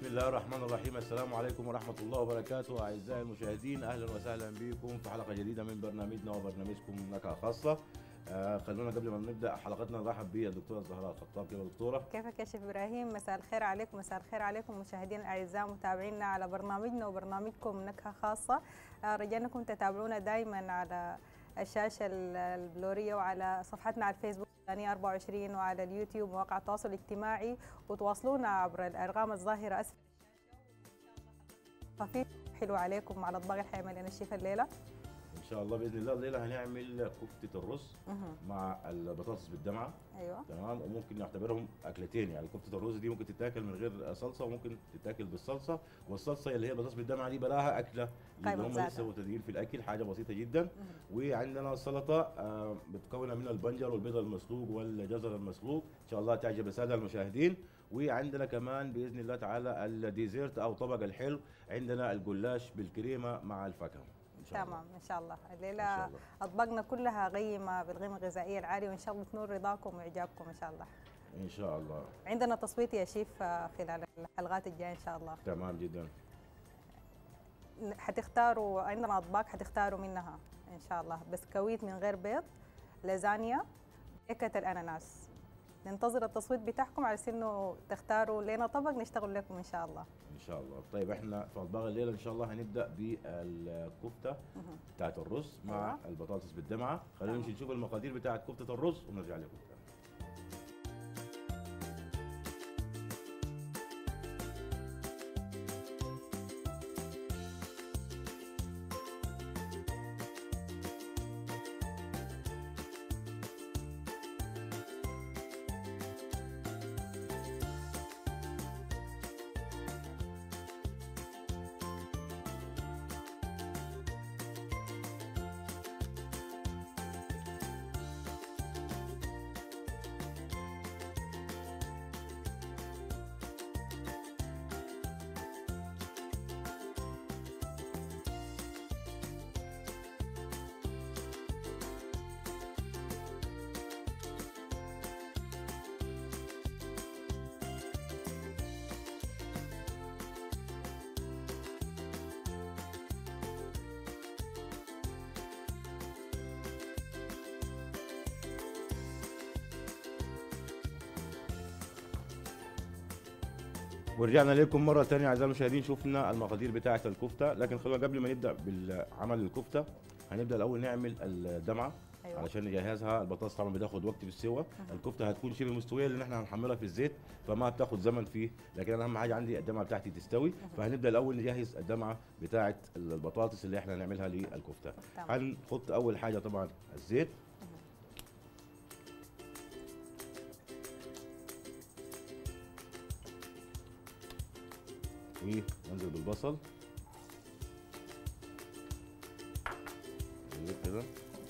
بسم الله الرحمن الرحيم السلام عليكم ورحمة الله وبركاته أعزائي المشاهدين أهلا وسهلا بكم في حلقة جديدة من برنامجنا وبرنامجكم نكهة خاصة آه خلونا قبل ما نبدأ حلقتنا نرحب بالدكتورة زهراء الخطاب كيف يا دكتورة؟ كيفك يا شيخ ابراهيم مساء الخير عليكم مساء الخير عليكم مشاهدينا الاعزاء متابعينا على برنامجنا وبرنامجكم نكهه خاصه آه، رجاء تتابعونا دائما على الشاشه ال- البلوريه وعلى صفحتنا على الفيسبوك ثانية 24 وعلى اليوتيوب ومواقع التواصل الاجتماعي وتواصلونا عبر الارقام الظاهره اسفل خفيف حلو عليكم على الضغط حيعمل لنا الشيف الليله إن شاء الله بإذن الله الليلة هنعمل كفتة الرز مهم. مع البطاطس بالدمعة ايوه تمام وممكن نعتبرهم أكلتين يعني كفتة الرز دي ممكن تتاكل من غير صلصة وممكن تتاكل بالصلصة والصلصة اللي هي البطاطس بالدمعة دي بلاها أكلة قيمة اللي هم ذاتها. لسه مبتدئين في الأكل حاجة بسيطة جدا وعندنا السلطه آه، بتكون من البنجر والبيض المسلوق والجزر المسلوق ان شاء الله تعجب الساده المشاهدين وعندنا كمان باذن الله تعالى الديزرت او طبق الحلو عندنا الجلاش بالكريمه مع الفاكهه ان شاء الله تمام ان شاء الله إن شاء الليله الله. اطباقنا كلها غيمه بالقيمه الغذائيه العاليه وان شاء الله تنول رضاكم واعجابكم ان شاء الله ان شاء الله عندنا تصويت يا شيف آه، خلال الحلقات الجايه ان شاء الله تمام جدا حتختاروا عندنا اطباق حتختاروا منها ان شاء الله بسكويت من غير بيض لازانيا كيكه الاناناس ننتظر التصويت بتاعكم على انه تختاروا لنا طبق نشتغل لكم ان شاء الله ان شاء الله طيب احنا في اطباق الليله ان شاء الله هنبدا بالكفته بتاعت الرز مع أيوة. البطاطس بالدمعه خلينا تمام. نمشي نشوف المقادير بتاعت كفته الرز ونرجع لكم تاني. ورجعنا لكم مرة تانية أعزائي المشاهدين شفنا المقادير بتاعة الكفتة لكن خلونا قبل ما نبدأ بالعمل الكفتة هنبدأ الأول نعمل الدمعة أيوة. علشان نجهزها البطاطس طبعا بتاخد وقت في السوا الكفتة هتكون شبه مستوية لأن احنا هنحمرها في الزيت فما بتاخد زمن فيه لكن أنا أهم حاجة عندي الدمعة بتاعتي تستوي فهنبدأ الأول نجهز الدمعة بتاعة البطاطس اللي احنا هنعملها للكفتة تمام. هنحط أول حاجة طبعا الزيت وننزل بالبصل نجيب كده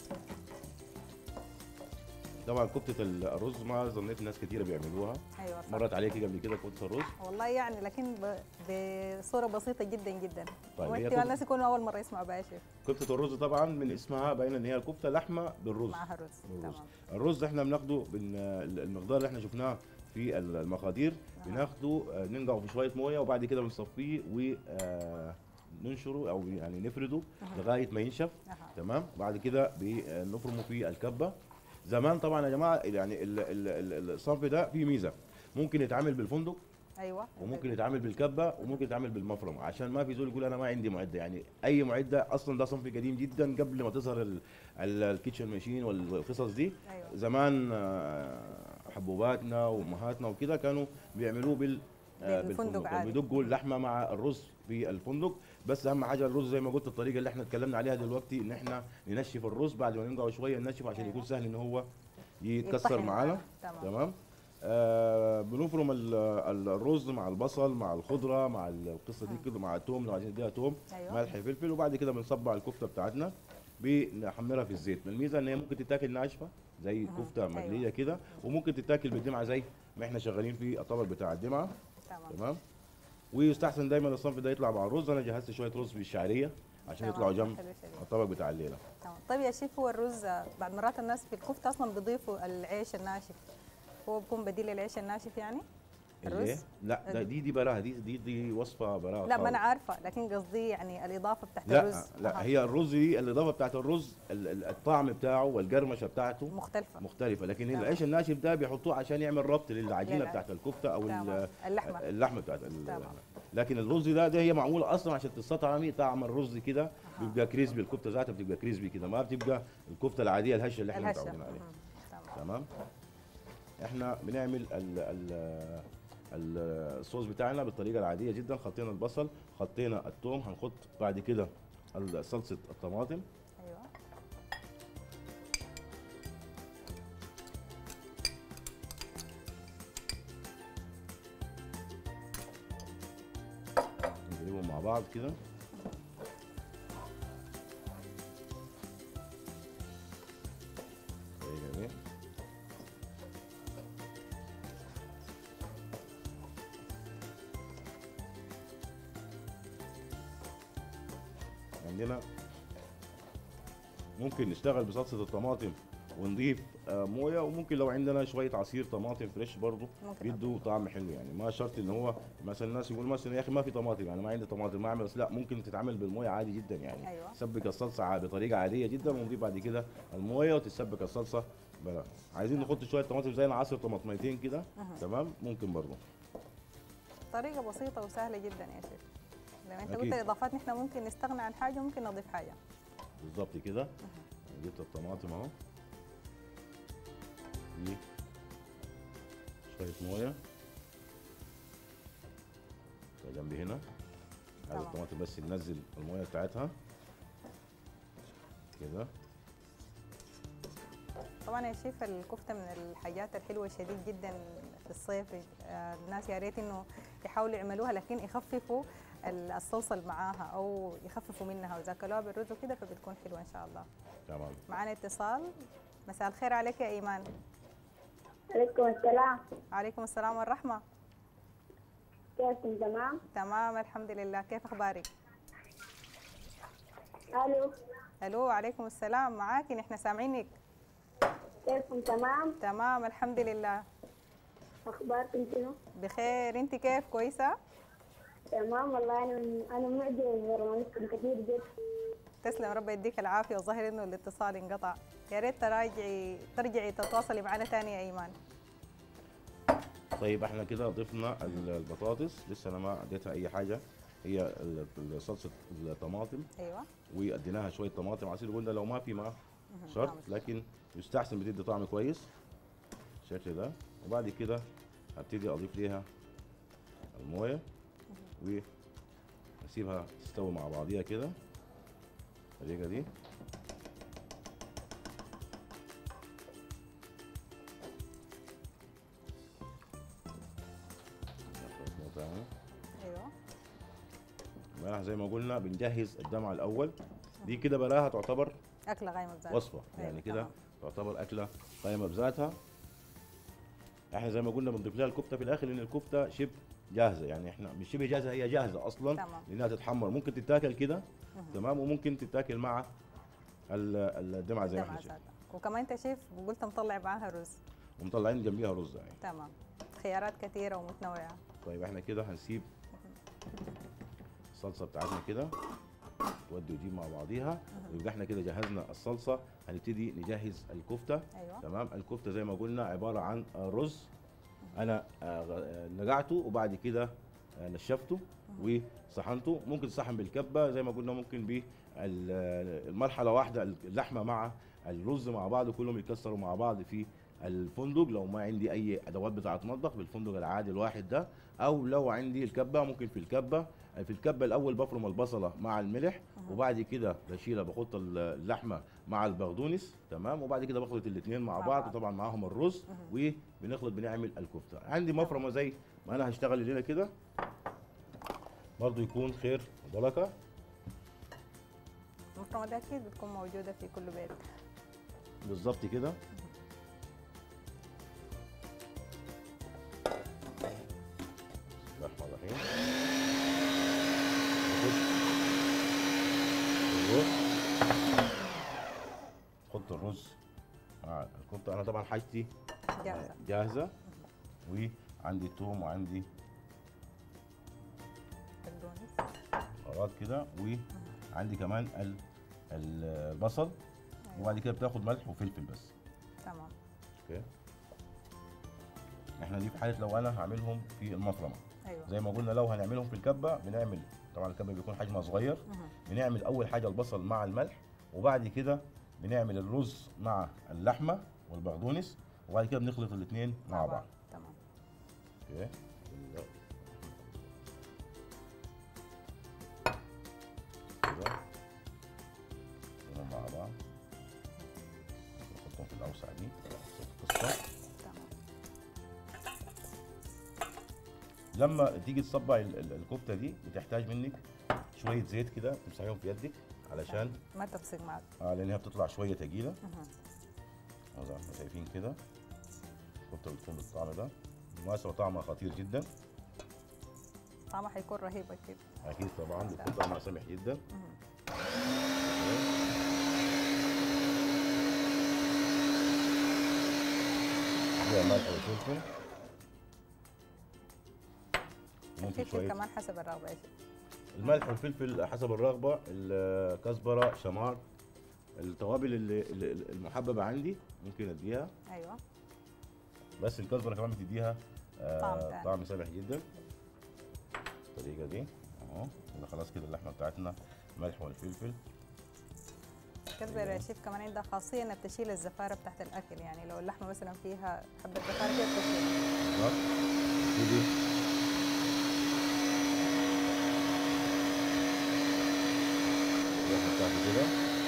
طبعا كفتة الرز ما ظنيت ناس كتيرة بيعملوها ايوه صح. مرت عليكي قبل كده كفتة الرز والله يعني لكن ب- بصوره بسيطه جدا جدا طيب، هي واحتمال كفتة- الناس يكونوا اول مره يسمعوا بها يا شيف كفتة الرز طبعا من اسمها باين ان هي الكفتة لحمة بالرز معها رز الرز تمام الرز احنا بناخده بن... المقدار اللي احنا شفناه في المقادير بناخده آه، ننقعه في شويه مويه وبعد كده بنصفيه و آه، ننشره او يعني نفرده لغايه ما ينشف أها. تمام بعد كده بنفرمه في الكبه زمان طبعا يا جماعه يعني ال- ال- ال- الصنف ده فيه ميزه ممكن يتعمل بالفندق ايوه وممكن يتعمل بالكبه وممكن يتعمل بالمفرم عشان ما في زول يقول انا ما عندي معده يعني اي معده اصلا ده صنف قديم جدا قبل ما تظهر ال- ال- الكيتشن ماشين والقصص دي أيوة. زمان آه، حبوباتنا وامهاتنا وكده كانوا بيعملوه بال آه، بالفندق عادي. بيدقوا اللحمه مع الرز في الفندق بس اهم حاجه الرز زي ما قلت الطريقه اللي احنا اتكلمنا عليها دلوقتي ان احنا ننشف الرز بعد ما ننقعه شويه ننشف عشان أيوة. يكون سهل ان هو يتكسر يطحن معانا معانا. تمام. تمام آه بنفرم ال- ال- الرز مع البصل مع الخضره مع القصه دي كده مع التوم لو عايزين نديها توم أيوة. ملح فلفل وبعد كده بنصبع الكفته بتاعتنا بنحمرها في الزيت الميزه ان هي ممكن تتاكل ناشفه زي كفته أيوة. مقليه كده وممكن تتاكل بالدمعه زي ما احنا شغالين في الطبق بتاع الدمعه تمام تمام ويستحسن دايما الصنف ده يطلع مع الرز انا جهزت شويه رز بالشعريه عشان تمام. يطلعوا جنب حلو شديد. الطبق بتاع الليله تمام طيب يا شيف هو الرز آه، بعد مرات الناس في الكفته اصلا بيضيفوا العيش الناشف هو بيكون بديل للعيش الناشف يعني اللي الرز لا ده دي دي براها دي دي دي وصفه براها لا ما انا خالص. عارفه لكن قصدي يعني الاضافه بتاعت لا الرز لا أها. هي الرز دي الاضافه بتاعت الرز ال- ال- الطعم بتاعه والقرمشه بتاعته مختلفه مختلفه لكن تمام. العيش الناشف ده بيحطوه عشان يعمل ربط للعجينه للع- بتاعت الكفته او ال- تمام. اللحمه اللحمه بتاعت ال- تمام. لكن الرز ده ده هي معموله اصلا عشان تستطعمي طعم الرز كده بيبقى كريسبي الكفته ذاتها بتبقى كريسبي كده ما بتبقى الكفته العاديه الهشه اللي احنا الهشه متعودين عليها مهم. تمام تمام احنا بنعمل ال ال ال- الصوص بتاعنا بالطريقه العاديه جدا حطينا البصل حطينا الثوم هنحط بعد كده ال- صلصه الطماطم ايوه نقلبهم مع بعض كده بالطريقة دي. عندنا ممكن نشتغل بصلصة الطماطم ونضيف آه، مويه وممكن لو عندنا شويه عصير طماطم فريش برضه ممكن بيدوا طعم حلو يعني ما شرط ان هو مثلا الناس يقول مثلا يا اخي ما في طماطم يعني ما عندي طماطم ما اعمل بس لا ممكن تتعمل بالمويه عادي جدا يعني أيوة. سبك الصلصه ع- بطريقه عاديه جدا ونضيف بعد كده المويه وتسبك الصلصه بلا عايزين نحط شويه طماطم زي عصير طماطميتين كده مهم. تمام ممكن برضه طريقه بسيطه وسهله جدا يا شيخ لما انت أكيد. قلت الاضافات نحن ممكن نستغنى عن حاجه ممكن نضيف حاجه بالظبط كده جبت الطماطم اهو دي شويه مويه جنبي هنا عايز تمام. الطماطم بس ننزل المويه بتاعتها كده طبعا يا شيف الكفته من الحاجات الحلوه شديد جدا في الصيف آه، الناس يا ريت انه يحاولوا يعملوها لكن يخففوا ال- الصلصه اللي معاها او يخففوا منها واذا كلوها بالرز وكده فبتكون حلوه ان شاء الله تمام معنا اتصال مساء الخير عليك يا ايمان عليكم السلام عليكم السلام والرحمه كيفكم تمام؟ تمام الحمد لله كيف اخبارك الو الو عليكم السلام معاكي نحن سامعينك كيفكم تمام؟ تمام الحمد لله اخباركم شنو؟ بخير انت كيف كويسه تمام والله انا انا معجبه ببرنامجكم كثير جدا تسلم ربي يديك العافيه والظاهر انه الاتصال انقطع يا ريت تراجعي ترجعي تتواصلي معنا ثاني يا ايمان طيب احنا كده ضفنا ال- البطاطس لسه انا ما اديتها اي حاجه هي ال- ال- صلصه الطماطم ايوه واديناها شويه طماطم عصير قلنا لو ما في ما مهم. شرط نعم. لكن يستحسن بتدي طعم كويس بالشكل ده وبعد كده هبتدي اضيف ليها المويه واسيبها تستوي مع بعضيها كده بالطريقه دي ناخد نقطة هنا. ايوه بقى زي ما قلنا بنجهز الدمعه الاول دي كده براها تعتبر اكله غايمه بذات وصفه أيوة، يعني كده تمام. تعتبر اكله قائمه بذاتها احنا زي ما قلنا بنضيف لها الكفته في الاخر لان الكفته شبه جاهزه يعني احنا مش شبه جاهزه هي جاهزه اصلا تمام. لانها تتحمر ممكن تتاكل كده مهم. تمام وممكن تتاكل مع ال- الدمعه زي ما دمعة احنا شايفين ذاتها. وكمان انت شيف قلت مطلع معاها رز ومطلعين جنبيها رز يعني تمام خيارات كثيره ومتنوعه طيب احنا كده هنسيب الصلصه بتاعتنا كده تودي وتجيب مع بعضيها ويبقى احنا كده جهزنا الصلصه هنبتدي نجهز الكفته ايوه تمام الكفته زي ما قلنا عباره عن رز انا آه، غ- نقعته وبعد كده آه، نشفته وصحنته ممكن تصحن بالكبه زي ما قلنا ممكن بالمرحله واحده اللحمه مع الرز مع بعض كلهم يتكسروا مع بعض في الفندق لو ما عندي اي ادوات بتاعه مطبخ بالفندق العادي الواحد ده او لو عندي الكبه ممكن في الكبه في الكبه الاول بفرم البصله مع الملح وبعد كده بشيلها بحط اللحمه مع البقدونس تمام وبعد كده بخلط الاثنين مع مع بعض بعض. وطبعا معاهم الرز وبنخلط بنعمل الكفته عندي مفرمه زي ما انا هشتغل الليله كده برضو يكون خير وبركه المفرمه دي اكيد بتكون موجوده في كل بيت بالظبط كده بسم الله الرحمن الرحيم ناخد الرز نحط الرز مع الكفته انا طبعا حاجتي جاهزه جاهزه عندي توم وعندي بقدونس بهارات كده وعندي كمان ال- ال- البصل أيوة. وبعد كده بتاخد ملح وفلفل بس تمام اوكي احنا دي في حاله لو انا هعملهم في المفرمه ايوه زي ما قلنا لو هنعملهم في الكبه بنعمل طبعا الكبه بيكون حجمها صغير مهم. بنعمل اول حاجه البصل مع الملح وبعد كده بنعمل الرز مع اللحمه والبقدونس وبعد كده بنخلط الاثنين مع بعض تمام اوكي كده كده مع بعض نحطهم في الاوسع دي القصه تمام لما تيجي تصبع ال- ال- الكفته دي بتحتاج منك شويه زيت كده تمسحيهم في يدك علشان ما تلصق معك آه لان هي بتطلع شويه تقيله مهم. زي ما احنا شايفين كده الكفته بتكون بالطعم ده بالمناسبه طعمها خطير جدا طعمها حيكون رهيب اكيد اكيد طبعا بتكون طعمها سمح جدا مهم. فيها ملح وفلفل ممكن الفلفل شويه كمان حسب الرغبه يا شيخ الملح والفلفل حسب الرغبه الكزبره شمار التوابل اللي اللي- المحببه عندي ممكن اديها ايوه بس الكزبره كمان بتديها آه، طعم تاني. طعم سامح جدا الطريقه دي اهو كده خلاص كده اللحمه بتاعتنا الملح والفلفل الكزبره يا شيف كمان عندها خاصيه انها بتشيل الزفاره بتاعت الاكل يعني لو اللحمه مثلا فيها حبه زفاره كده بتشيلها بالظبط نبتدي اللحمه بتاعتي كده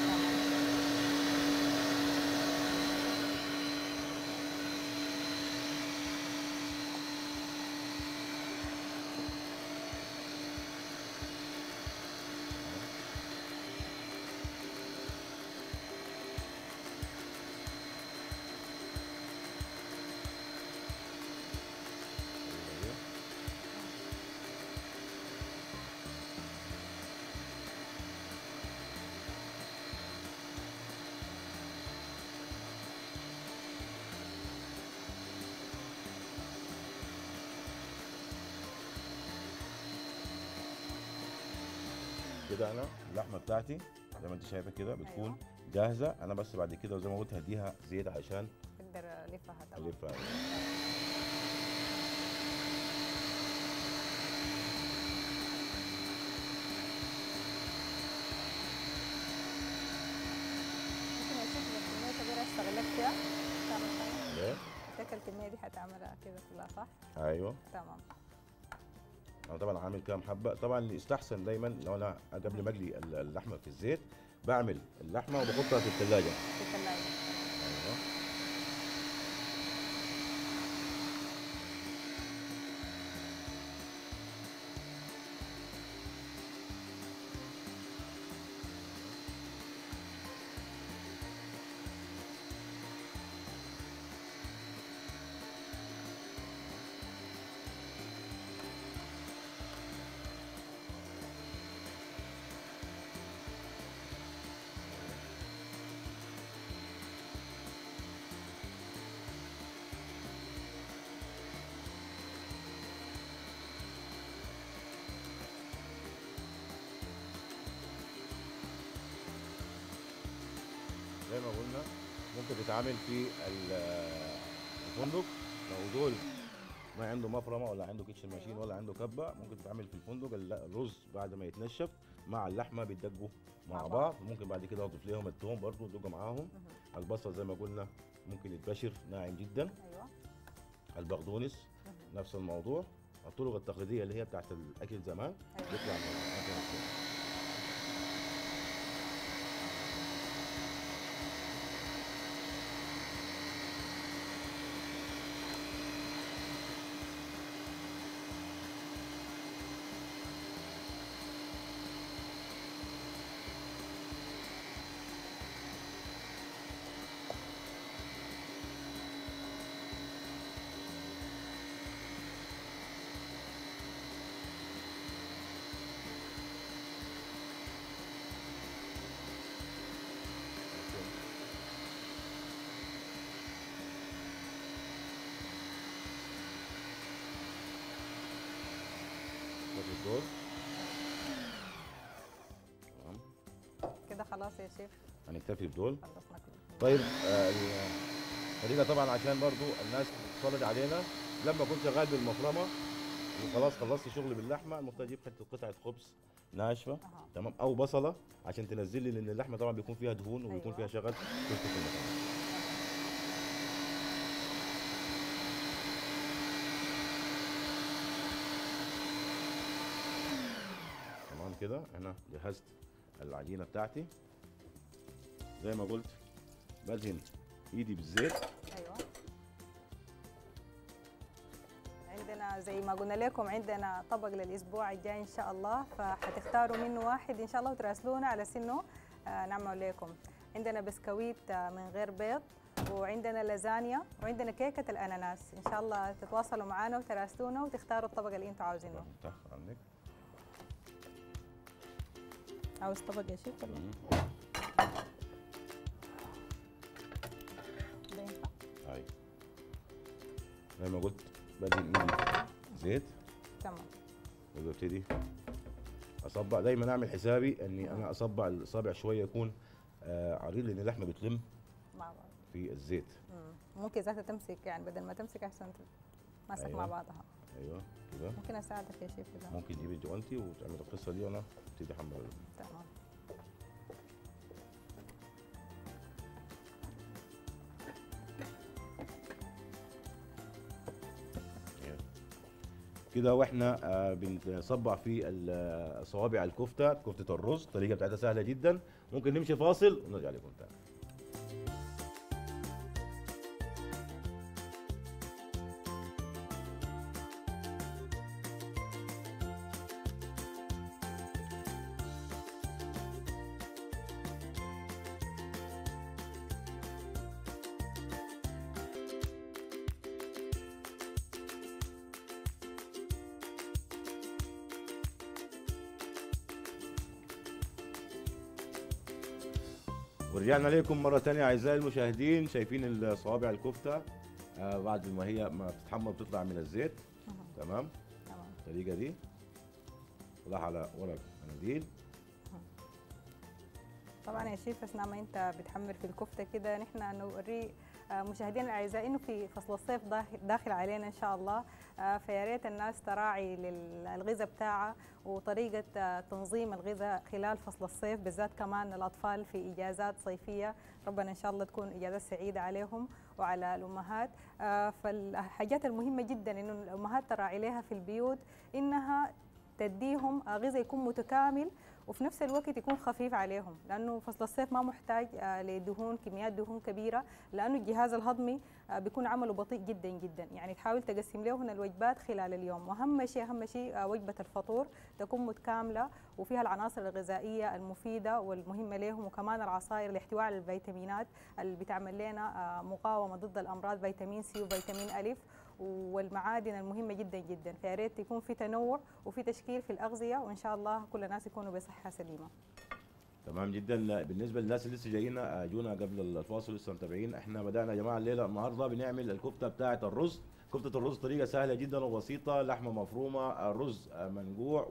كده انا اللحمه بتاعتي زي ما انت شايفه كده بتكون أيوة. جاهزه انا بس بعد كده زي ما قلت هديها زيت عشان اقدر الفها تمام الفها ممكن يا شيف الكميه كبيره استغلك فيها تعمل حاجه ليه؟ تاكل الكميه دي حتعملها كده كلها صح؟ ايوه تمام انا طبعا عامل كام حبه طبعا اللي يستحسن دايما لو انا قبل ما اقلي ال- اللحمه في الزيت بعمل اللحمه وبحطها في الثلاجه في الثلاجه ايوه زي ما قلنا ممكن تتعامل في ال- الفندق لو دول ما عنده مفرمه ولا عنده كيتشن ماشين ولا عنده كبه ممكن تتعامل في الفندق الل- الرز بعد ما يتنشف مع اللحمه بيتدقوا مع مع بعض. بعض ممكن بعد كده اضيف لهم الثوم برضه تدقوا معاهم مهم. البصل زي ما قلنا ممكن يتبشر ناعم جدا ايوه البقدونس مهم. نفس الموضوع الطرق التقليديه اللي هي بتاعت الاكل زمان أيوة. بيطلع من الأكل نفسه. نكتفي بدول تمام كده خلاص يا شيف هنكتفي بدول خلصنا كله طيب آه، الطريقه طبعا عشان برضو الناس تتفرج علينا لما كنت شغال بالمفرمه وخلاص خلصت شغل باللحمه المفروض اجيب حته قطعه خبز ناشفه أها. تمام او بصله عشان تنزل لي لان اللحمه طبعا بيكون فيها دهون وبيكون أيوة. فيها شغل تلف في المكان تمام كده انا جهزت العجينه بتاعتي زي ما قلت بدهن ايدي بالزيت ايوه عندنا زي ما قلنا لكم عندنا طبق للاسبوع الجاي ان شاء الله فحتختاروا منه واحد ان شاء الله وتراسلونا على سنه آه نعمل لكم عندنا بسكويت آه من غير بيض وعندنا لازانيا وعندنا كيكه الاناناس ان شاء الله تتواصلوا معنا وتراسلونا وتختاروا الطبق اللي انتم عاوزينه تحت عنك عاوز طبق يا شيف ولا ده ينفع؟ هاي زي ما قلت بدهن ايدي زيت تمام وببتدي اصبع دايما اعمل حسابي اني انا اصبع الاصابع شويه يكون آه عريض لان اللحمه بتلم مع بعض في الزيت مم. ممكن ذاتها تمسك يعني بدل ما تمسك احسن تمسك أيوة. مع بعضها ايوه كده ممكن اساعدك يا شيف اذا ممكن تجيب الجوانتي وتعمل القصه دي وانا ابتدي احمر تمام كده واحنا آه بنصبع في ال- آه، صوابع الكفته كفته الرز الطريقه بتاعتها سهله جدا ممكن نمشي فاصل ونرجع لكم تاني ورجعنا لكم مرة تانية أعزائي المشاهدين شايفين الصوابع الكفتة آه بعد ما هي ما بتتحمر بتطلع من الزيت مهم. تمام تمام الطريقة دي طلع على ورق مناديل طبعا يا شيف اثناء ما انت بتحمر في الكفته كده نحن نوري آه، مشاهدينا الاعزاء انه في فصل الصيف داخل- داخل علينا ان شاء الله آه، فيا ريت الناس تراعي للغذاء بتاعها وطريقه آه، تنظيم الغذاء خلال فصل الصيف بالذات كمان الاطفال في اجازات صيفيه ربنا ان شاء الله تكون اجازات سعيده عليهم وعلى الامهات آه، فالحاجات المهمه جدا انه الامهات تراعي لها في البيوت انها تديهم آه، غذاء يكون متكامل وفي نفس الوقت يكون خفيف عليهم لانه فصل الصيف ما محتاج آه، لدهون كميات دهون كبيره لانه الجهاز الهضمي آه، بيكون عمله بطيء جدا جدا يعني تحاول تقسم لهم الوجبات خلال اليوم واهم شيء اهم شيء آه، وجبه الفطور تكون متكامله وفيها العناصر الغذائيه المفيده والمهمه لهم وكمان العصائر الاحتواء على الفيتامينات اللي بتعمل لنا آه، مقاومه ضد الامراض فيتامين سي وفيتامين الف والمعادن المهمه جدا جدا فيا ريت يكون في تنوع وفي تشكيل في الاغذيه وان شاء الله كل الناس يكونوا بصحه سليمه تمام جدا بالنسبه للناس اللي لسه جايين جونا قبل الفاصل لسه متابعين احنا بدانا يا جماعه الليله النهارده بنعمل الكفته بتاعه الرز كفته الرز طريقه سهله جدا وبسيطه لحمه مفرومه رز منقوع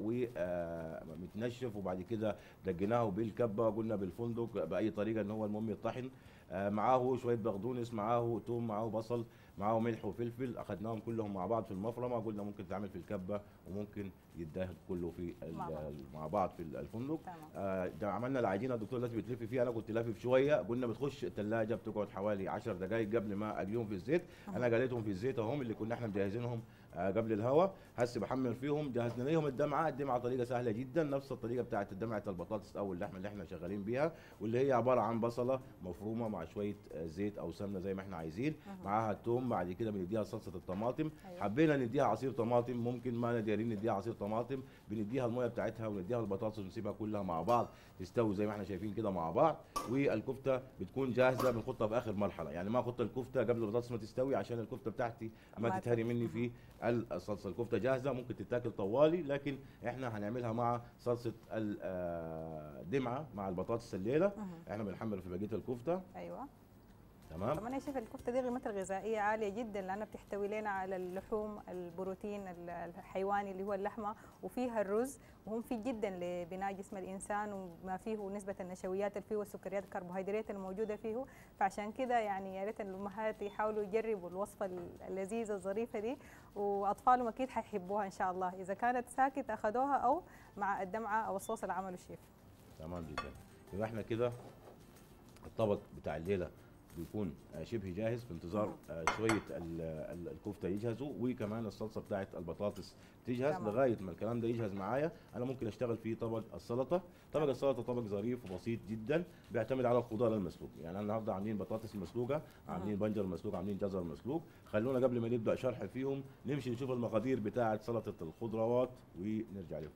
ومتنشف وبعد كده دقيناه بالكبه قلنا بالفندق باي طريقه ان هو المهم يطحن آه، معاه شويه بقدونس معاه توم معاه بصل معاه ملح وفلفل اخذناهم كلهم مع بعض في المفرمه قلنا ممكن تعمل في الكبه وممكن يتدهن كله في ال- مع بعض. مع بعض في الفندق تمام آه، ده عملنا العجينه الدكتور لازم بتلف فيها انا كنت لافف شويه قلنا بتخش الثلاجه بتقعد حوالي 10 دقائق قبل ما اقليهم في الزيت انا قليتهم في الزيت اهم اللي كنا احنا مجهزينهم آه، قبل الهوا هسه بحمر فيهم جهزنا لهم الدمعه الدمعه طريقه سهله جدا نفس الطريقه بتاعت دمعه البطاطس او اللحمه اللي احنا شغالين بيها واللي هي عباره عن بصله مفرومه مع شويه آه، زيت او سمنه زي ما احنا عايزين معاها التوم بعد كده بنديها صلصه الطماطم أيوة. حبينا نديها عصير طماطم ممكن ما دايرين نديها عصير طماطم بنديها الميه بتاعتها ونديها البطاطس ونسيبها كلها مع بعض تستوي زي ما احنا شايفين كده مع بعض والكفته بتكون جاهزه بنحطها في اخر مرحله يعني ما احط الكفته قبل البطاطس ما تستوي عشان الكفته بتاعتي ما ما تتهري مني في الصلصه الكفته جاهزه ممكن تتاكل طوالي لكن احنا هنعملها مع صلصه الدمعه مع البطاطس الليله مهم. احنا بنحمر في بقيه الكفته ايوه تمام كمان يا شيف الكفته دي قيمتها الغذائيه عاليه جدا لانها بتحتوي لنا على اللحوم البروتين ال- الحيواني اللي هو اللحمه وفيها الرز وهو مفيد جدا لبناء جسم الانسان وما فيه نسبه النشويات اللي فيه والسكريات الكربوهيدرات الموجوده فيه فعشان كده يعني يا ريت الامهات يحاولوا يجربوا الوصفه اللذيذه الظريفه دي واطفالهم اكيد حيحبوها ان شاء الله اذا كانت ساكت اخذوها او مع الدمعه او الصوص اللي عمله الشيف تمام جدا يبقى احنا كده الطبق بتاع الليله بيكون آه، شبه جاهز في انتظار آه، شويه ال- ال- الكفته يجهزوا وكمان الصلصه بتاعت البطاطس تجهز تمام. لغايه ما الكلام ده يجهز معايا انا ممكن اشتغل في طبق السلطه طبق السلطه طبق ظريف وبسيط جدا بيعتمد على الخضار المسلوق يعني انا النهارده عاملين بطاطس مسلوقه عاملين بنجر مسلوق عاملين جزر مسلوق خلونا قبل ما نبدا شرح فيهم نمشي نشوف المقادير بتاعه سلطه الخضروات ونرجع لكم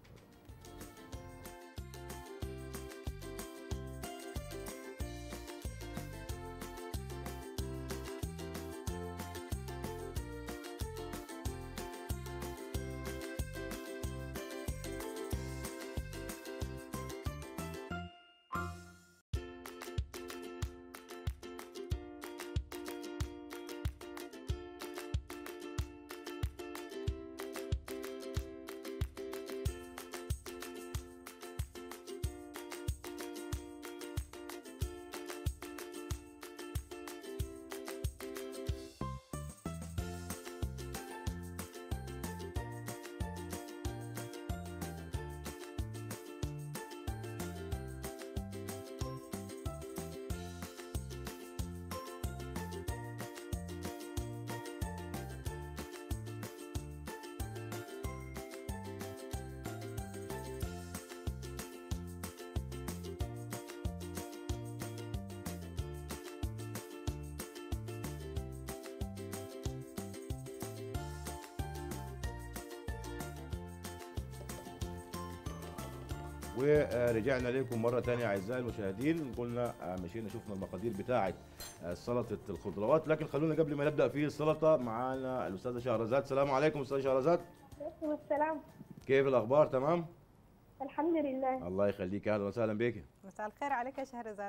ورجعنا لكم مره ثانيه اعزائي المشاهدين قلنا آه، مشينا شفنا المقادير بتاعه آه، سلطه الخضروات لكن خلونا قبل ما نبدا في السلطه معانا الاستاذه شهرزاد السلام عليكم استاذه شهرزاد عليكم السلام كيف الاخبار تمام الحمد لله الله يخليك اهلا وسهلا بك مساء الخير عليك يا شهرزاد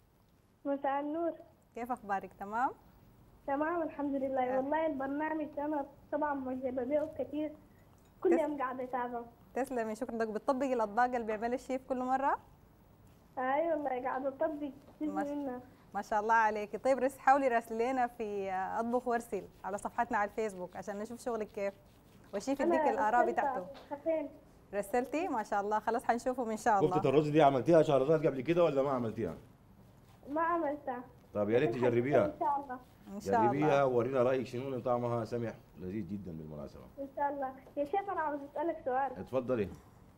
مساء النور كيف اخبارك تمام تمام الحمد لله آه. والله البرنامج ده انا طبعا معجبة بيه كثير كل تس- يوم قاعدة أتابعه تسلمي شكرا لك بتطبقي الاطباق اللي بيعملها الشيف كل مره أي والله قاعدة أطبق جزء ما- منها ما شاء الله عليك طيب رس حاولي راسلي لنا في آه، اطبخ وارسل على صفحتنا على الفيسبوك عشان نشوف شغلك كيف والشيف يديك أنا الاراء رسلت بتاعته خفين رسلتي ما شاء الله خلاص حنشوفهم ان شاء كفته الله الرز دي عملتيها شهرزاد قبل كده ولا ما عملتيها ما عملتها طب يا ريت تجربيها إن شاء الله ان شاء الله جربيها وورينا رايك شنو لأن طعمها سمح لذيذ جدا بالمناسبه إن شاء الله يا شيخ أنا عاوز أسألك سؤال اتفضلي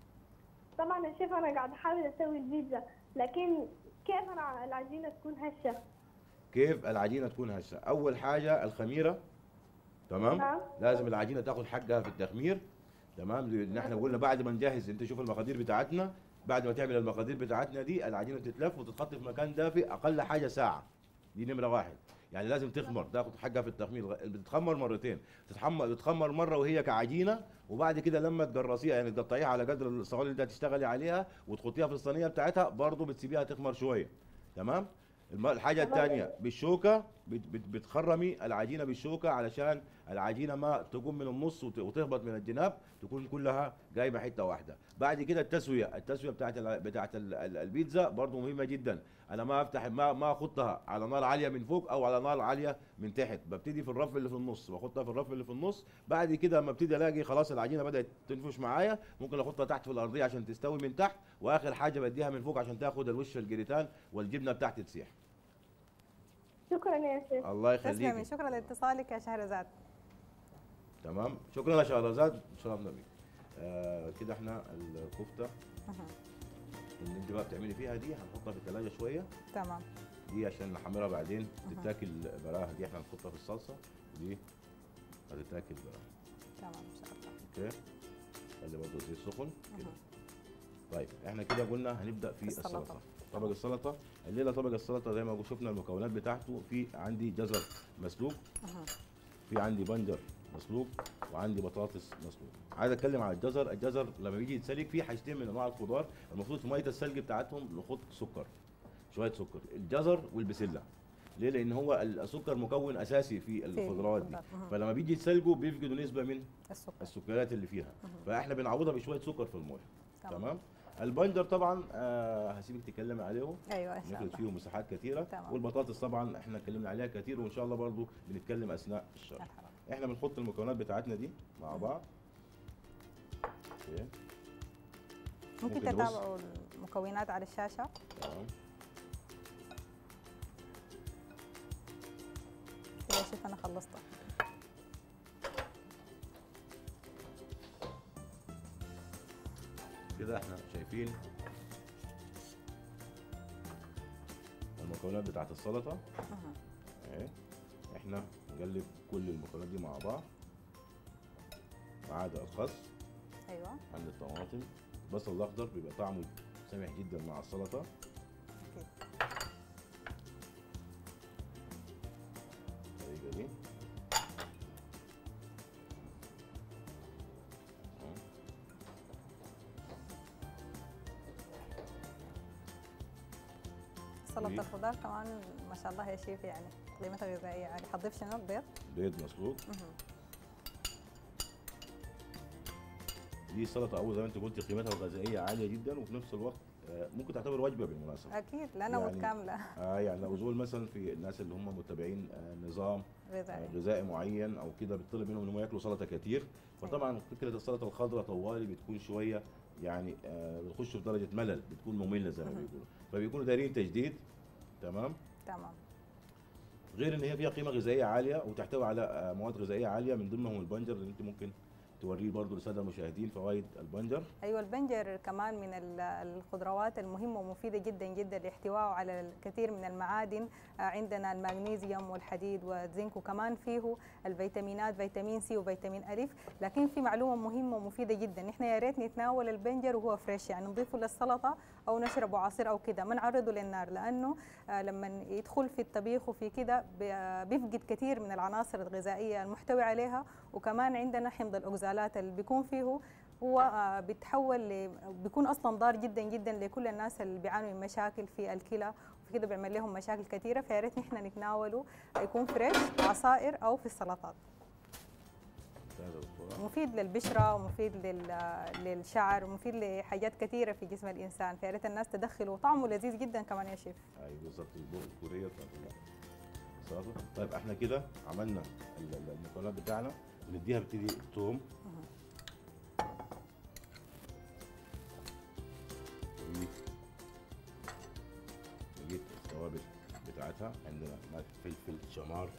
طبعا يا شيخ أنا قاعدة أحاول أسوي البيتزا لكن كيف أنا العجينة تكون هشة كيف العجينه تكون هشه اول حاجه الخميره تمام نعم. لازم العجينه تاخذ حقها في التخمير تمام لان احنا قلنا بعد ما نجهز انت شوف المقادير بتاعتنا بعد ما تعمل المقادير بتاعتنا دي العجينه تتلف وتتحط في مكان دافئ اقل حاجه ساعه دي نمره واحد يعني لازم تخمر تاخد حقها في التخمير غ- بتتخمر مرتين تتحمر تتخمر مره وهي كعجينه وبعد كده لما تجرسيها يعني تقطعيها على قدر الصواني اللي انت هتشتغلي عليها وتحطيها في الصينيه بتاعتها برضه بتسيبيها تخمر شويه تمام الم- الحاجه تمام. الثانيه بالشوكه بت- بت- بتخرمي العجينه بالشوكه علشان العجينه ما تقوم من النص وت- وتهبط من الجناب تكون كلها جايبه حته واحده بعد كده التسويه التسويه بتاعت ال- بتاعت ال- ال- البيتزا برضو مهمه جدا انا ما افتح ما ما احطها على نار عاليه من فوق او على نار عاليه من تحت ببتدي في الرف اللي في النص واحطها في الرف اللي في النص بعد كده لما ابتدي الاقي خلاص العجينه بدات تنفش معايا ممكن احطها تحت في الارضيه عشان تستوي من تحت واخر حاجه بديها من فوق عشان تاخد الوش الجريتان والجبنه بتاعتي تسيح شكرا يا شيخ الله تسلمي يخليك شكرا لاتصالك يا شهرزاد تمام شكرا يا شهرزاد شرفنا بيك آه كده احنا الكفته مهم. اللي انت بقى بتعملي فيها دي هنحطها في الثلاجه شويه تمام دي عشان نحمرها بعدين مهم. تتاكل براها دي احنا هنحطها في الصلصه ودي هتتاكل براها تمام ان شاء الله اوكي خلي برضه الزيت سخن كده مهم. طيب احنا كده قلنا هنبدا في السلطة. السلطه طبق السلطه الليله طبق السلطه زي ما شفنا المكونات بتاعته في عندي جزر مسلوق مهم. في عندي بنجر مسلوق وعندي بطاطس مسلوق عايز اتكلم على الجزر الجزر لما بيجي يتسلق في حاجتين من انواع الخضار المفروض في ميه السلق بتاعتهم نحط سكر شويه سكر الجزر والبسله ليه لان هو السكر مكون اساسي في الخضروات دي الخضار. مهم. فلما بيجي يتسلقوا بيفقدوا نسبه من السكر السكريات اللي فيها فاحنا بنعوضها بشويه سكر في المويه تمام. تمام البنجر طبعا آه هسيبك تتكلمي عليه ايوه ان شاء ناكل الله فيه مساحات كثيره تمام. والبطاطس طبعا احنا اتكلمنا عليها كثير وان شاء الله برضو بنتكلم اثناء الشرح مرحبا. احنا بنحط المكونات بتاعتنا دي مع بعض اوكي ممكن ممكن رز. تتابعوا المكونات على الشاشه تمام كده شوف انا خلصتها كده احنا شايفين المكونات بتاعت السلطه مهم. اهي احنا نقلب كل المكونات دي مع بعض ما عدا الخس ايوه عند الطماطم البصل الاخضر بيبقى طعمه سمح جدا مع السلطه اكيد الطريقه دي أهو. سلطه إيه. الخضار كمان ما شاء الله يا شيف يعني قيمتها غذائيه عاليه حضيف شنو البيض بيض مسلوق مهم. دي السلطه اول زي ما انت قلت قيمتها الغذائيه عاليه جدا وفي نفس الوقت آه، ممكن تعتبر وجبه بالمناسبه اكيد لانها يعني- متكامله اه يعني لو زول مثلا في الناس اللي هم متبعين آه، نظام آه، غذائيه غذائي معين او كده بيطلب منهم انهم ياكلوا سلطه كتير فطبعا فكره السلطه الخضراء طوالي بتكون شويه يعني آه، بتخش في درجه ملل بتكون ممله زي ما مهم. بيقولوا فبيكونوا دايرين تجديد تمام تمام غير ان هي فيها قيمه غذائيه عاليه وتحتوي على آه، مواد غذائيه عاليه من ضمنهم البنجر اللي انت ممكن توريه برضه للساده المشاهدين فوائد البنجر ايوه البنجر كمان من ال- الخضروات المهمه ومفيده جدا جدا لاحتوائه على الكثير من المعادن آه، عندنا المغنيسيوم والحديد والزنك وكمان فيه الفيتامينات فيتامين سي وفيتامين الف لكن في معلومه مهمه ومفيده جدا احنا يا ريت نتناول البنجر وهو فريش يعني نضيفه للسلطه او نشربه عصير او كده ما نعرضه للنار لانه آه، لما يدخل في الطبيخ وفي كده ب- آه، بيفقد كثير من العناصر الغذائيه المحتوي عليها وكمان عندنا حمض الاوكزالات اللي بيكون فيه هو آه، بيتحول ل... بيكون اصلا ضار جدا جدا لكل الناس اللي بيعانوا من مشاكل في الكلى وفي كده بيعمل لهم مشاكل كثيره فيا ريت نحن نتناوله يكون فريش عصائر او في السلطات ممتازة يا دكتورة. مفيد للبشره ومفيد لل... للشعر ومفيد لحاجات كثيره في جسم الانسان فيا ريت الناس تدخله طعمه لذيذ جدا كمان يا شيف ايوه بالظبط البوق الكوريه بتاعت السلطه طيب احنا كده عملنا ال- ال- المكونات بتاعنا نديها بتدي الثوم نجيب التوابل بتاعتها عندنا ملح فلفل شمار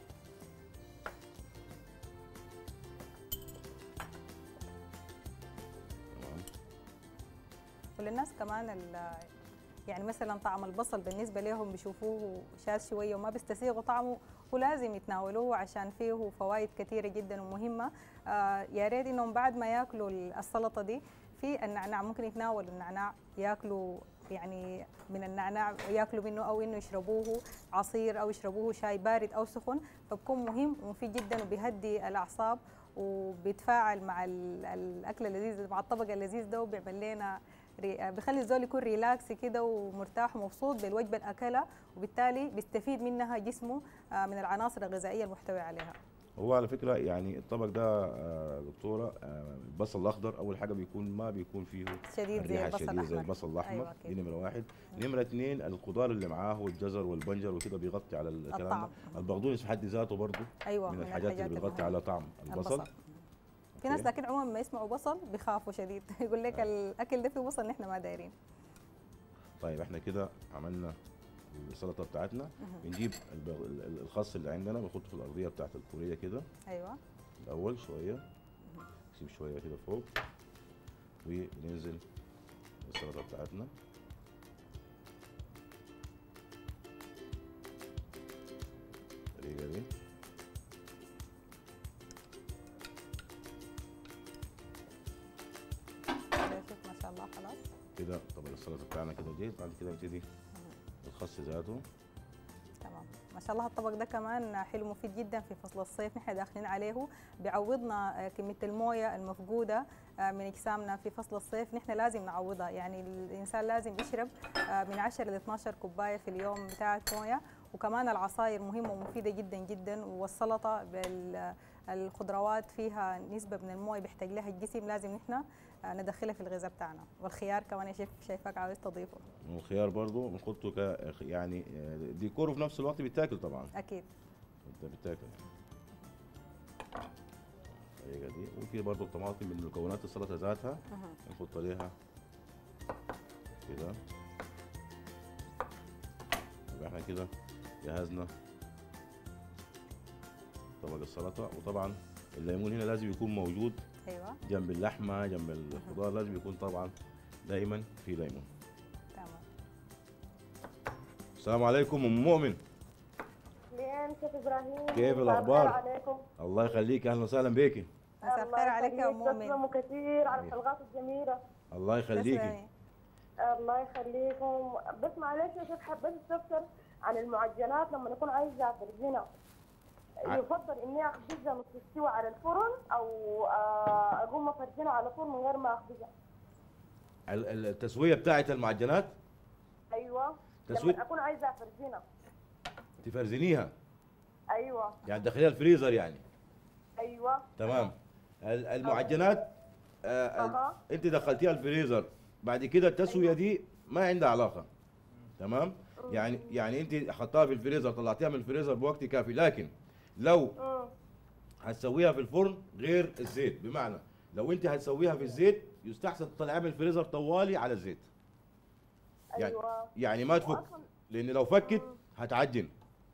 تمام وللناس كمان ال- يعني مثلا طعم البصل بالنسبه لهم بيشوفوه شاذ شويه وما بيستسيغوا طعمه ولازم يتناولوه عشان فيه فوائد كثيره جدا ومهمه آه يا ريت انهم بعد ما ياكلوا السلطه دي في النعناع ممكن يتناولوا النعناع ياكلوا يعني من النعناع ياكلوا منه او انه يشربوه عصير او يشربوه شاي بارد او سخن فبكون مهم ومفيد جدا وبيهدي الاعصاب وبيتفاعل مع ال- الاكل اللذيذ مع الطبق اللذيذ ده وبيعمل لنا ري- بيخلي الزول يكون ريلاكس كده ومرتاح ومبسوط بالوجبه اللي اكلها وبالتالي بيستفيد منها جسمه آه، من العناصر الغذائيه المحتوى عليها هو على فكره يعني الطبق ده آه، دكتوره آه، البصل الاخضر اول حاجه بيكون ما بيكون فيه شديد زي الريحه البصل الشديده زي الاحمر البصل الاحمر أيوة دي أكيد. نمره واحد نمره اثنين الخضار اللي معاه والجزر والبنجر وكده بيغطي على الكلام الطعم. ده البقدونس في حد ذاته برضه ايوه من الحاجات اللي بتغطي المهمة. على طعم البصل في ناس أوكي. لكن عموما ما يسمعوا بصل بيخافوا شديد يقول لك الاكل ده فيه بصل نحن ما دايرين طيب احنا كده عملنا السلطه بتاعتنا بنجيب الب- ال- ال- الخس اللي عندنا بنحطه في الارضيه بتاعت الكوريه كده ايوه الاول شويه نسيب شويه كده فوق وننزل السلطه بتاعتنا الطريقه دي شوف ما شاء الله خلاص كده طبعا السلطه بتاعنا كده جاهز بعد كده نبتدي الخس ذاته تمام ما شاء الله الطبق ده كمان حلو مفيد جدا في فصل الصيف نحن داخلين عليه بيعوضنا آه، كميه المويه المفقوده آه، من اجسامنا في فصل الصيف نحن لازم نعوضها يعني الانسان لازم يشرب آه، من 10 ل 12 كوبايه في اليوم بتاعت مويه وكمان العصاير مهمه ومفيده جدا جدا والسلطه بالخضروات فيها نسبه من المويه بيحتاج لها الجسم لازم نحن آه، ندخلها في الغذاء بتاعنا والخيار كمان يا شيف شايفاك عاوز تضيفه والخيار برضو بنحطه ك يعني آه، ديكور وفي نفس الوقت بيتاكل طبعا اكيد انت بتاكل الطريقه دي وفي برضو الطماطم من مكونات السلطه ذاتها مهم. نحط عليها كده يبقى احنا كده جهزنا طبق السلطه وطبعا الليمون هنا لازم يكون موجود ايوه جنب اللحمه جنب الخضار لازم يكون طبعا دايما في ليمون تمام السلام عليكم ام مؤمن لين شيف ابراهيم كيف مساء الأخبار؟ الخير عليكم الله يخليك اهلا وسهلا بيكي مساء الخير عليك يا ام مؤمن تسلموا كثير على الحلقات الجميله الله يخليكي تسلمي. الله يخليكم بس معلش يا شيخ حبيت استفسر عن المعجنات لما نكون عايزه افرزنها ع- يفضل اني اخبزها نص السوا على الفرن او آه، اقوم افرزنها على طول من غير ما اخبزها ال- ال- التسويه بتاعت المعجنات ايوه تسوية- لما اكون عايزه افرزنها تفرزنيها ايوه يعني تدخليها الفريزر يعني ايوه تمام ال- المعجنات آه ال- اها انت دخلتيها الفريزر بعد كده التسويه دي ما عندها علاقه تمام يعني يعني انت حطها في الفريزر طلعتيها من الفريزر بوقت كافي لكن لو امم هتسويها في الفرن غير الزيت بمعنى لو انت هتسويها في الزيت يستحسن تطلعيها من الفريزر طوالي على الزيت يعني ايوه يعني ما تفك وأصلاً- لان لو فكت هتعجن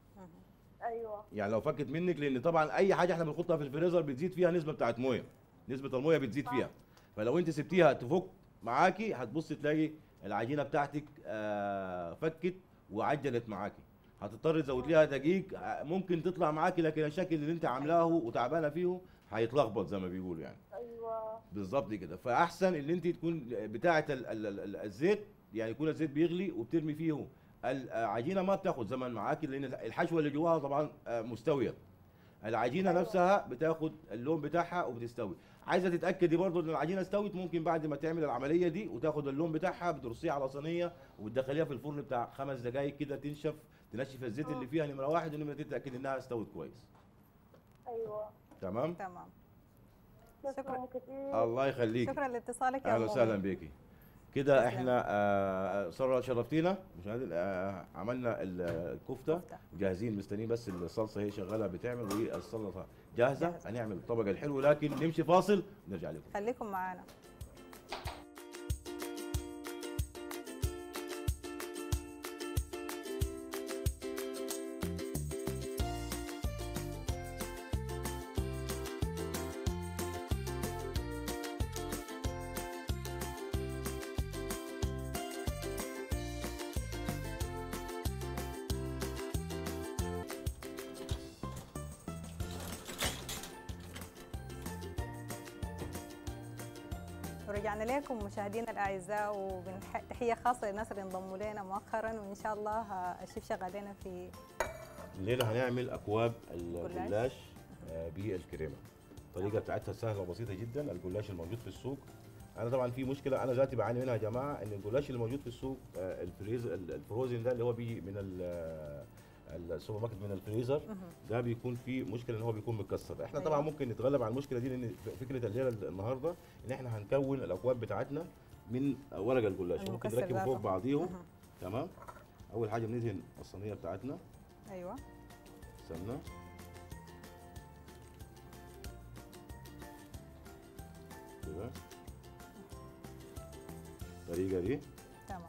ايوه يعني لو فكت منك لان طبعا اي حاجه احنا بنحطها في الفريزر بتزيد فيها نسبه بتاعت مويه نسبه المويه بتزيد فيها فلو انت سبتيها تفك معاكي هتبص تلاقي العجينه بتاعتك آه، فكت وعجنت معاكي هتضطر تزود ليها دقيق آه، ممكن تطلع معاكي لكن الشكل اللي انت عاملاه وتعبانه فيه هيتلخبط زي ما بيقولوا يعني ايوه بالظبط كده فاحسن ان انت تكون بتاعه ال- ال- ال- الزيت يعني يكون الزيت بيغلي وبترمي فيه العجينه ما بتاخد زمن معاكي لان الحشوه اللي جواها طبعا آه، مستويه العجينه أيوة. نفسها بتاخد اللون بتاعها وبتستوي عايزه تتاكدي برضو ان العجينه استوت ممكن بعد ما تعمل العمليه دي وتاخد اللون بتاعها بترصيها على صينيه وتدخليها في الفرن بتاع خمس دقائق كده تنشف تنشف الزيت اللي فيها نمره واحد ونمره اتنين تتاكد انها استوت كويس ايوه تمام تمام تسلموا كثير الله يخليك شكرا لاتصالك يا اهلا أم وسهلا مؤمن. بيكي كده تسلم. احنا آه ساره شرفتينا مشاهدين آه عملنا ال- الكفته كفتة. جاهزين مستنيين بس الصلصه هي شغاله بتعمل والسلطه جاهزه جاهزة. هنعمل الطبق الحلو لكن نمشي فاصل نرجع لكم خليكم معانا ورجعنا لكم مشاهدينا الاعزاء وتحيه خاصه للناس اللي انضموا لنا مؤخرا وان شاء الله آه، الشيف شغال لنا في الليله هنعمل اكواب جلاش. الجلاش آه بالكريمه الطريقه بتاعتها سهله وبسيطه جدا الجلاش الموجود في السوق انا طبعا في مشكله انا ذاتي بعاني منها يا جماعه ان الجلاش اللي موجود في السوق آه الفريز الفروزن ده اللي هو بيجي من ال- آه، السوبر ماركت من الفريزر مهم. ده بيكون فيه مشكله ان هو بيكون متكسر احنا أيوة. طبعا ممكن نتغلب على المشكله دي لان ف- فكره الليله النهارده ان احنا هنكون الاكواب بتاعتنا من ورق الجلاش ممكن المكسر نركبه فوق ذاته. بعضيهم مهم. تمام اول حاجه بندهن الصينيه بتاعتنا ايوه سمنه كده الطريقه دي تمام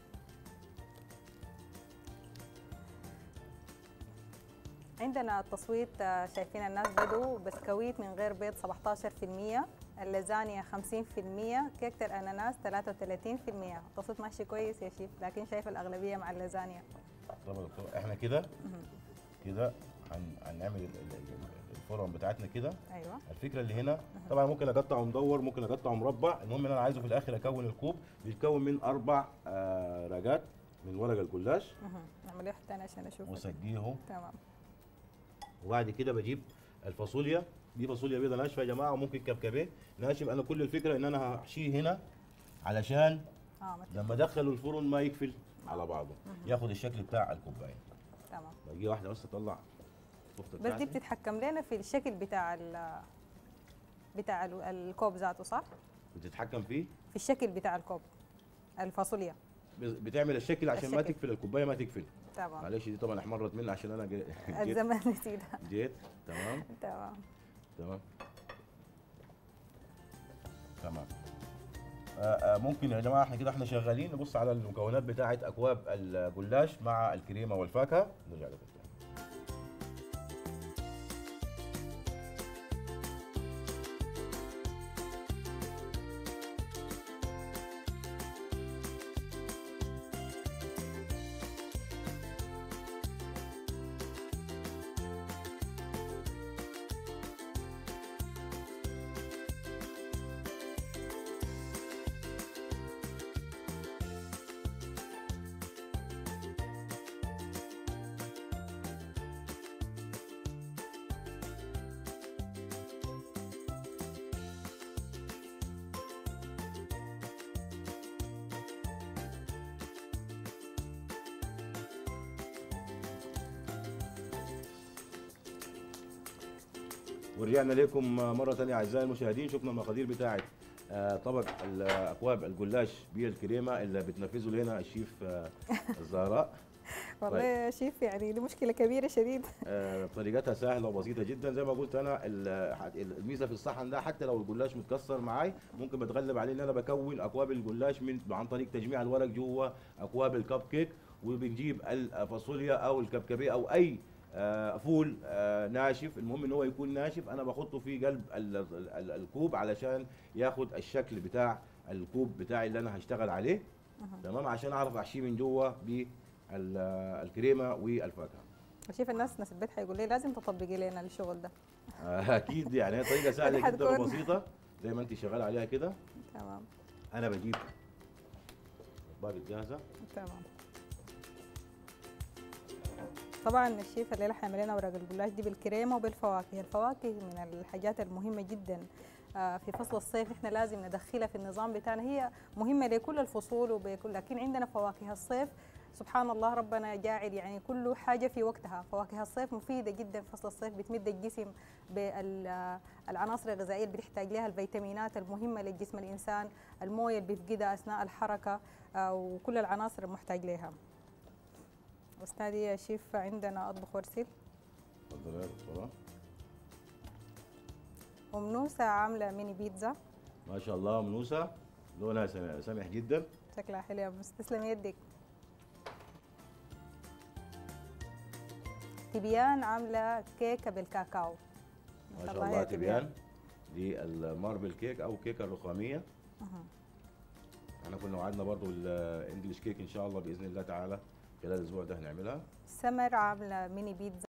عندنا التصويت آه، شايفين الناس بدوا بسكويت من غير بيض 17% اللازانيا 50% كيكة الأناناس 33% التصويت ماشي كويس يا شيف لكن شايف الأغلبية مع اللازانيا طبعا يا دكتور احنا كده مهم. كده هن- هنعمل ال- ال- ال- الفرن بتاعتنا كده أيوة الفكره اللي هنا طبعا ممكن اقطعه مدور ممكن اقطعه مربع المهم ان انا عايزه في الاخر اكون الكوب بيتكون من اربع آه رجات من ورق الجلاش مهم. نعمل واحد تاني عشان أشوف واسقيه تمام وبعد كده بجيب الفاصوليا دي فاصوليا بيضه ناشفه يا جماعه وممكن كبكبيه ناشف انا كل الفكره ان انا هحشيه هنا علشان اه مت- لما ادخله الفرن ما يقفل على بعضه ياخد الشكل بتاع الكوبايه تمام باقي واحده بس اطلع الكفته بس دي بتاعتي بتتحكم لنا في الشكل بتاع ال بتاع ال- الكوب ذاته صح؟ بتتحكم فيه في الشكل بتاع الكوب الفاصوليا بت- بتعمل الشكل عشان ما الشكل. تقفل الكوبايه ما تقفل تمام معلش دي طبعا احمرت مني عشان انا جي- جيت الزمن نسيتها جيت تمام تمام تمام تمام آه، آه، ممكن يا جماعه احنا كده احنا شغالين نبص على المكونات بتاعه اكواب الجلاش مع الكريمه والفاكهه نرجع لكم تاني ورجعنا لكم مره ثانيه اعزائي المشاهدين شفنا المقادير بتاعه آه، طبق الاكواب الجلاش بالكريمه اللي بتنفذه لنا الشيف آه، الزهراء والله يا شيف يعني دي مشكله كبيره شديد آه، طريقتها سهله وبسيطه جدا زي ما قلت انا ال- الميزه في الصحن ده حتى لو الجلاش متكسر معاي ممكن بتغلب عليه ان انا بكون اكواب الجلاش من عن طريق تجميع الورق جوه اكواب الكب كيك وبنجيب الفاصوليا او الكبكبيه او اي آه، فول آه، ناشف المهم ان هو يكون ناشف انا بحطه في قلب ال- ال- ال- الكوب علشان ياخد الشكل بتاع الكوب بتاعي اللي انا هشتغل عليه تمام عشان اعرف احشيه من جوه بالكريمه والفاكهه شوف الناس ناس البيت حيقول لي لازم تطبقي لنا الشغل ده آه، اكيد يعني هي طريقه سهله هذه جدا حتكون- وبسيطه زي ما انت شغال عليها كده تمام انا بجيب الباقي الجاهزه تمام طبعا الشيف الليله حيعمل لنا ورق الجلاش دي بالكريمه وبالفواكه الفواكه من الحاجات المهمه جدا آه، في فصل الصيف احنا لازم ندخلها في النظام بتاعنا هي مهمه لكل الفصول وبكل لكن عندنا فواكه الصيف سبحان الله ربنا جاعل يعني كل حاجه في وقتها فواكه الصيف مفيده جدا في فصل الصيف بتمد الجسم بالعناصر الغذائيه اللي بتحتاج لها الفيتامينات المهمه لجسم الانسان المويه اللي بيفقدها اثناء الحركه آه، وكل العناصر المحتاج لها استاذي يا شيف عندنا اطبخ وارسل اتفضل يا دكتوره ام نوسه عامله ميني بيتزا ما شاء الله منوسه لونها سمح, سمح جدا شكلها حلو يا بس تسلم يدك تبيان عامله كيكه بالكاكاو ما شاء يا الله تبيان دي الماربل كيك او كيكه الرخاميه أها. احنا كنا وعدنا برضو الانجليش كيك ان شاء الله باذن الله تعالى خلال الاسبوع ده هنعملها سمر عامله ميني بيتزا